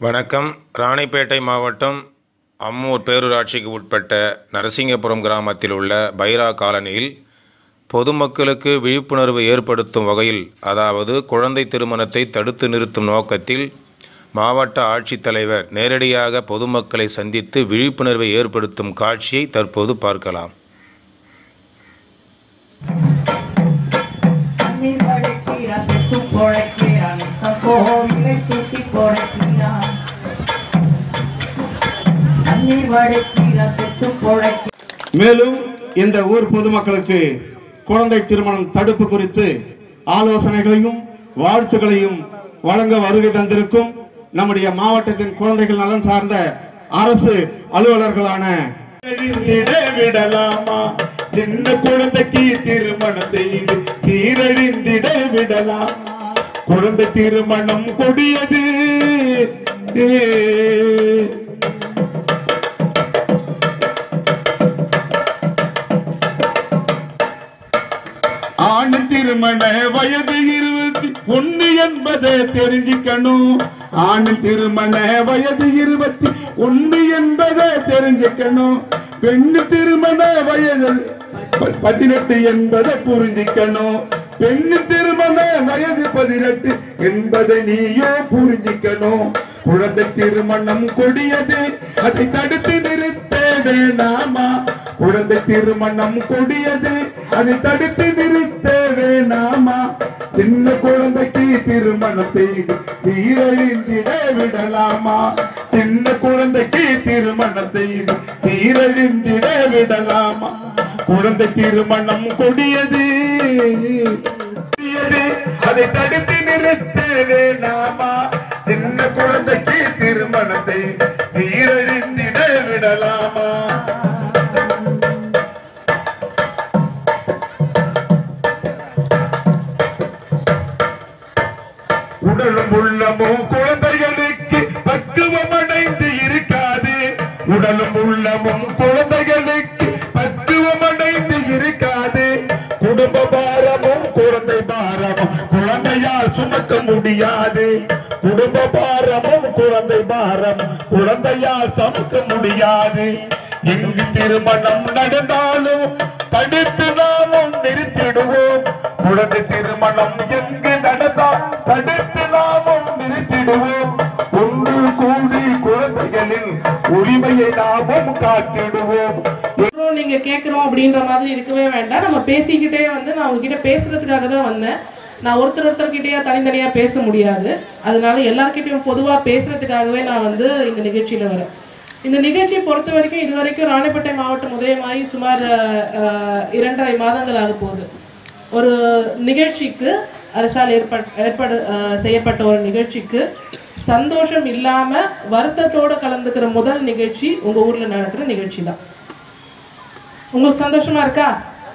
வணக்கம் ராணிப்பேட்டை மாவட்டம் அம்மூர் பேரூராட்சிக்கு உட்பட்ட நரசிங்கபுரம் கிராமத்தில் உள்ள பைரா காலனியில் பொதுமக்களுக்கு விழிப்புணர்வு ஏற்படுத்தும் வகையில் அதாவது குழந்தை திருமணத்தை தடுத்து நிறுத்தும் நோக்கத்தில் மாவட்ட ஆட்சித்தலைவர் நேரடியாக பொதுமக்களை சந்தித்து விழிப்புணர்வை ஏற்படுத்தும் காட்சியை தற்போது பார்க்கலாம் தண்ணீர் வடிக்கிறான் வெட்டு பொழைக்கிறான் கோவிலை தூக்கி பொழைக்கிறான் தண்ணீர் வடிக்கிறான் வெட்டு பொழைக்கிறான் மேலும் இந்த ஊர் பொதுமக்களுக்கு குழந்தை திருமணம் தடுப்பு குறித்து ஆலோசனைகளையும் வாழ்த்துக்களையும் வழங்க வருகை தந்திருக்கும் நம்முடைய மாவட்டத்தின் குழந்தைகள் நலன் சார்ந்த அரசு அலுவலர்களான சீரழிந்திட விடலாமா சின்ன குழந்தைக்கு திருமணம் செய்து சீரழிந்திட விடலாமா குழந்தை திருமணம் கொடியது ஆண் திருமண வயது இருபத்தி ஒண்ணு என்பதை தெரிஞ்சுக்கணும் ஆண் திருமண வயது இருபத்தி ஒண்ணு என்பதை தெரிஞ்சுக்கணும் பெண்ணு திருமண வயது ப- பதினெட்டு என்பதை புரிஞ்சுக்கணும் பெண்ணு திருமண வயது பதினெட்டு என்பதை நீயோ புரிஞ்சுக்கணும் குழந்தை திருமணம் கொடியது அதை தடுத்து நிறுத்த வேண்டாமா குழந்தை திருமணம் கொடியது அதை தடுத்து நிறுத்த வேணாமா சின்ன குழந்தைக்கு திருமணம் செய்து சீரழிந்திட விடலாமா சின்ன குழந்தைக்கு திருமணம் செய்து சீரழிந்திட விடலாமா குழந்தை திருமணம் கொடியது கொடியது, அதை தடுத்து நிறுத்த வேணாமா சின்ன குழந்தைக்கு திருமணத்தை சீரழிந்திட விடலாமா உடலும் உள்ளமும் குழந்தைகளுக்கு பக்குவம் அடைந்து இருக்காது உடலும் உள்ளமும் குழந்தைகளுக்கு பக்குவம் அடைந்து இருக்காது குடும்ப பாரமும் குழந்தை பாரமும் குழந்தையால் சுமக்க முடியாது குடும்ப பாரமும் குழந்தை பாரம் குழந்தையால் சுமக்க முடியாது எங்கு திருமணம் நடந்தாலும் தடுத்து நாமும் நிறுத்திடுவோம் குழந்தை திருமணம் எங்கு நடந்தால் தடுத்து நாமும் நிறுத்திடுவோம் ஒன்று கூடி குழந்தைகளின் உரிமையை நாமும் காத்திடுவோம் அப்புறம் நீங்க கேட்கணும் அப்படின்ற மாதிரி இருக்கவே வேண்டாம் நம்ம பேசிக்கிட்டே வந்து நான் உங்ககிட்ட பேசுறதுக்காக தான் வந்தேன் நான் ஒருத்தர் ஒருத்தர்கிட்டயே தனித்தனியா பேச முடியாது அதனால எல்லார்கிட்டயும் பொதுவா பேசுறதுக்காகவே நான் வந்து இந்த நிகழ்ச்சியில வரேன் இந்த நிகழ்ச்சியை பொறுத்த வரைக்கும் இது வரைக்கும் ராணிப்பேட்டை மாவட்டம் உதயமாகி சுமார் அஹ், இரண்டரை மாதங்கள் ஆக போகுது ஒரு நிகழ்ச்சிக்கு அரசால் ஏற்பட் ஏற்பாடு அஹ், செய்யப்பட்ட ஒரு நிகழ்ச்சிக்கு சந்தோஷம் இல்லாம வருத்தத்தோட கலந்துக்கிற முதல் நிகழ்ச்சி உங்க ஊர்ல நடக்கிற நிகழ்ச்சி தான் உங்களுக்கு சந்தோஷமா இருக்கா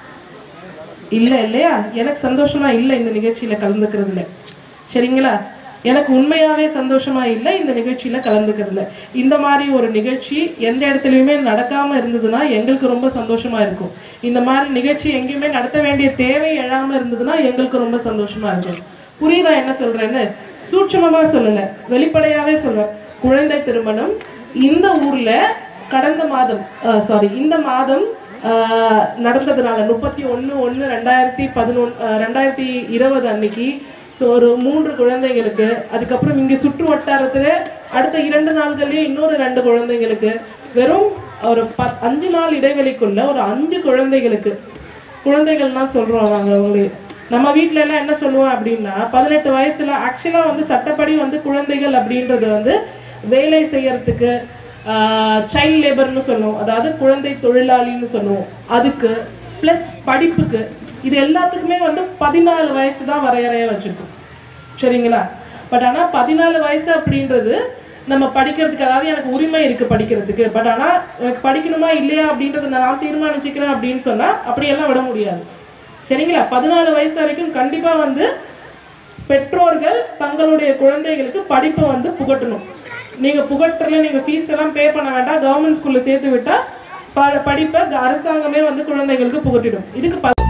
இல்ல இல்லையா எனக்கு சந்தோஷமா இல்லை இந்த நிகழ்ச்சியில கலந்துக்கிறதுல சரிங்களா எனக்கு உண்மையாவே சந்தோஷமா இல்லை இந்த நிகழ்ச்சியில கலந்துக்கிறதுல இந்த மாதிரி ஒரு நிகழ்ச்சி எந்த இடத்துலயுமே நடக்காம இருந்ததுன்னா எங்களுக்கு ரொம்ப சந்தோஷமா இருக்கும் இந்த மாதிரி நிகழ்ச்சி எங்கேயுமே நடத்த வேண்டிய தேவை எழாம இருந்ததுன்னா எங்களுக்கு ரொம்ப சந்தோஷமா இருக்கும் புரியுதா என்ன சொல்றேன்னு சூட்சமமா சொல்லல வெளிப்படையாவே சொல்றேன் குழந்தை திருமணம் இந்த ஊர்ல கடந்த மாதம் சாரி இந்த மாதம் ஆஹ், நடந்ததுனால முப்பத்தி ஒன்று ஒன்று ரெண்டாயிரத்தி பதினொன்று ரெண்டாயிரத்தி இருபது அன்னைக்கு ஸோ ஒரு மூன்று குழந்தைங்களுக்கு அதுக்கப்புறம் இங்கே சுற்று வட்டாரத்தில் அடுத்த இரண்டு நாள்கள்லேயும் இன்னொரு ரெண்டு குழந்தைங்களுக்கு வெறும் ஒரு பத் அஞ்சு நாள் இடைவெளிக்குள்ள ஒரு அஞ்சு குழந்தைகளுக்கு குழந்தைகள்லாம் சொல்கிறோம் நாங்கள் உங்களுக்கு நம்ம வீட்ல எல்லாம் என்ன சொல்லுவோம் அப்படின்னா பதினெட்டு வயசுல ஆக்சுவலாக வந்து சட்டப்படி வந்து குழந்தைகள் அப்படின்றது வந்து வேலை செய்யறதுக்கு சைல்ட் லேபர்னு சொல்லுவோம் அதாவது குழந்தை தொழிலாளின்னு சொல்லுவோம் அதுக்கு ப்ளஸ் படிப்புக்கு இது எல்லாத்துக்குமே வந்து பதினாலு வயசு தான் வரையறையா வச்சுருக்கோம் சரிங்களா பட் ஆனால் பதினாலு வயசு அப்படின்றது நம்ம படிக்கிறதுக்கு அதாவது எனக்கு உரிமை இருக்கு படிக்கிறதுக்கு பட் ஆனால் எனக்கு படிக்கணுமா இல்லையா அப்படின்றத நான் தீர்மானிச்சுக்கிறேன் அப்படின்னு சொன்னால் அப்படியெல்லாம் விட முடியாது சரிங்களா பதினாலு வயசு வரைக்கும் கண்டிப்பாக வந்து பெற்றோர்கள் தங்களுடைய குழந்தைகளுக்கு படிப்பை வந்து புகட்டணும் நீங்கள் புகட்டுறல நீங்கள் ஃபீஸ் எல்லாம் பே பண்ண வேண்டாம் கவர்மெண்ட் ஸ்கூலில் சேர்த்து விட்டால் ப படிப்பை அரசாங்கமே வந்து குழந்தைகளுக்கு புகட்டிடும் இதுக்கு ப